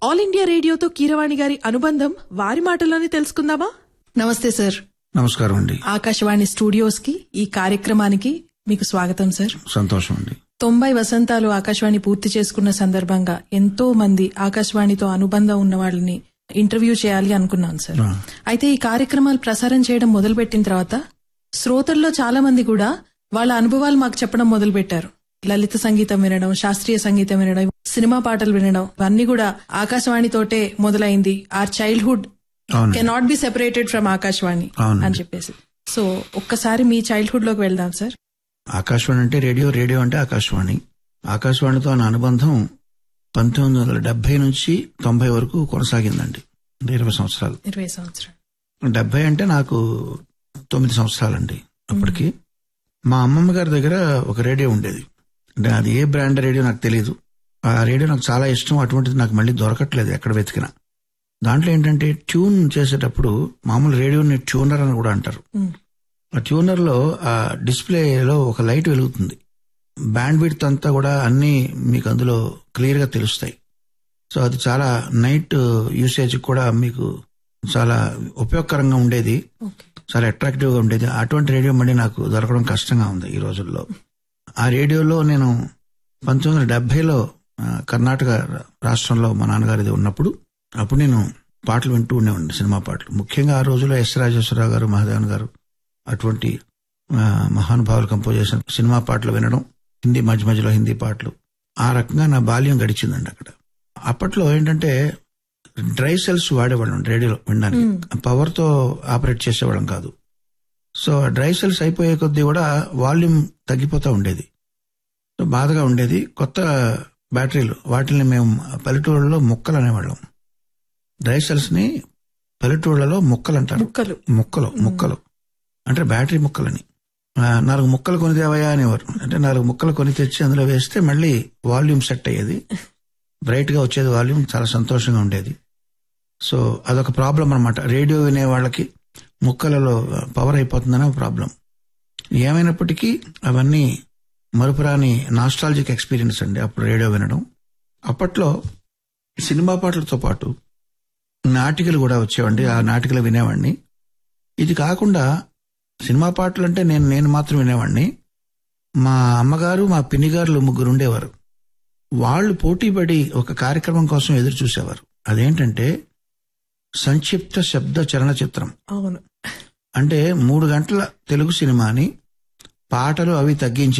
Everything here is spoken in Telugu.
ఆల్ ఇండియా రేడియోతో కీరవాణి గారి అనుబంధం వారి మాటల్లోనే తెలుసుకుందామా నమస్తే సార్ నమస్కారం అండి ఆకాశవాణి స్టూడియోస్ కి ఈ కార్యక్రమానికి మీకు స్వాగతం సార్ సంతోషం అండి తొంభై వసంతాలు ఆకాశవాణి పూర్తి చేసుకున్న సందర్భంగా ఎంతో మంది ఆకాశవాణితో అనుబంధం ఉన్న వాళ్ళని ఇంటర్వ్యూ చేయాలి అనుకున్నాను సార్ ఆ. అయితే ఈ కార్యక్రమాలు ప్రసారం చేయడం మొదలుపెట్టిన తర్వాత శ్రోతల్లో చాలా మంది కూడా వాళ్ళ అనుభవాలు మాకు చెప్పడం మొదలు పెట్టారు లలిత సంగీతం వినడం శాస్త్రీయ సంగీతం వినడం సినిమా పాటలు వినడం ఇవన్నీ కూడా ఆకాశవాణితోటే మొదలైంది ఆర్ చైల్డ్హుడ్ అవును cannot be separated from Akashvani అవునండి. అని చెప్పేసి సో ఒక్కసారి మీ చైల్డ్హుడ్ లోకి వెళ్దాం సార్ ఆకాశవాణి అంటే రేడియో రేడియో అంటే ఆకాశవాణి ఆకాశవాణితో నా అనుబంధం పంతొమ్మిది వందల డెబ్బై నుంచి తొంభై వరకు కొనసాగిందండి అంటే ఇరవై సంవత్సరాలు ఇరవై సంవత్సరాలు డెబ్బై అంటే నాకు తొమ్మిది సంవత్సరాలండి అప్పటికి మా అమ్మమ్మ గారి దగ్గర ఒక రేడియో ఉండేది అంటే అది ఏ బ్రాండ్ రేడియో నాకు తెలియదు ఆ రేడియో నాకు చాలా ఇష్టం అటువంటిది నాకు మళ్ళీ దొరకట్లేదు ఎక్కడ వెతికినా దాంట్లో ఏంటంటే ట్యూన్ చేసేటప్పుడు మామూలు రేడియోని ట్యూనర్ అని కూడా అంటారు మ్మ్. ఆ ట్యూనర్ లో ఆ డిస్ప్లేలో ఒక లైట్ వెలుగుతుంది బ్యాండ్ విడ్త్ అంతా కూడా అన్ని మీకు అందులో క్లియర్ గా తెలుస్తాయి సో అది చాలా నైట్ యూసేజ్ కూడా మీకు చాలా ఉపయోగకరంగా ఉండేది ఓకే చాలా అట్రాక్టివ్ గా ఉండేది అటువంటి రేడియో మళ్ళీ నాకు దొరకడం కష్టంగా ఉంది ఈ రోజుల్లో ఆ రేడియోలో నేను పంతొమ్మిది వందల డెబ్బైలో ఆ, కర్ణాటక రాష్ట్రంలో మా నాన్నగారిది ఉన్నప్పుడు అప్పుడు నేను పాటలు వింటూ ఉండేవాడిని సినిమా పాటలు ముఖ్యంగా ఆ రోజుల్లో ఎస్ రాజేశ్వరరావు గారు మహాదేవన్ గారు అటువంటి ఆ, మహానుభావులు కంపోజ్ చేసిన సినిమా పాటలు వినడం హిందీ మధ్య మధ్యలో హిందీ పాటలు ఆ రకంగా నా బాల్యం గడిచిందండి అక్కడ అప్పట్లో ఏంటంటే డ్రై సెల్స్ వాడేవాళ్ళం రేడియోలో వినడానికి పవర్ తో ఆపరేట్ చేసేవాళ్ళం కాదు సో డ్రై సెల్స్ అయిపోయే కొద్దీ కూడా వాల్యూమ్ తగ్గిపోతూ ఉండేది సో బాధగా ఉండేది కొత్త బ్యాటరీలు వాటిని మేము పల్లెటూళ్ళలో ముక్కలు అనేవాళ్ళం డ్రై సెల్స్ ని పల్లెటూళ్ళలో ముక్కలు అంటారు ముక్కలు ముక్కలు ముక్కలు అంటే బ్యాటరీ ముక్కలని ఆ, నాలుగు ముక్కలు కొని తేవయా అనేవారు అంటే నాలుగు ముక్కలు కొని తెచ్చి అందులో వేస్తే మళ్ళీ వాల్యూమ్ సెట్ అయ్యేది బ్రైట్ గా వచ్చేది వాల్యూమ్ చాలా సంతోషంగా ఉండేది సో అదొక ప్రాబ్లం అన్నమాట రేడియో వినే వాళ్ళకి ముక్కలలో పవర్ అయిపోతుందనే ప్రాబ్లం ఏమైనప్పటికీ అవన్నీ మరుపురాని నాస్టాలజిక్ ఎక్స్పీరియన్స్ అండి అప్పుడు రేడియో వినడం అప్పట్లో సినిమా పాటలతో పాటు నాటికలు కూడా వచ్చేవండి ఆ నాటికలు వినేవాడిని ఇది కాకుండా సినిమా పాటలు అంటే నేను నేను మాత్రం వినేవాడిని మా అమ్మగారు మా పిన్నిగారులు ముగ్గురు ఉండేవారు వాళ్ళు పోటీపడి ఒక కార్యక్రమం కోసం ఎదురు చూసేవారు అదేంటంటే సంక్షిప్త శబ్ద చలనచిత్రం అవును అంటే మూడు గంటల తెలుగు సినిమాని పాటలు అవి తగ్గించి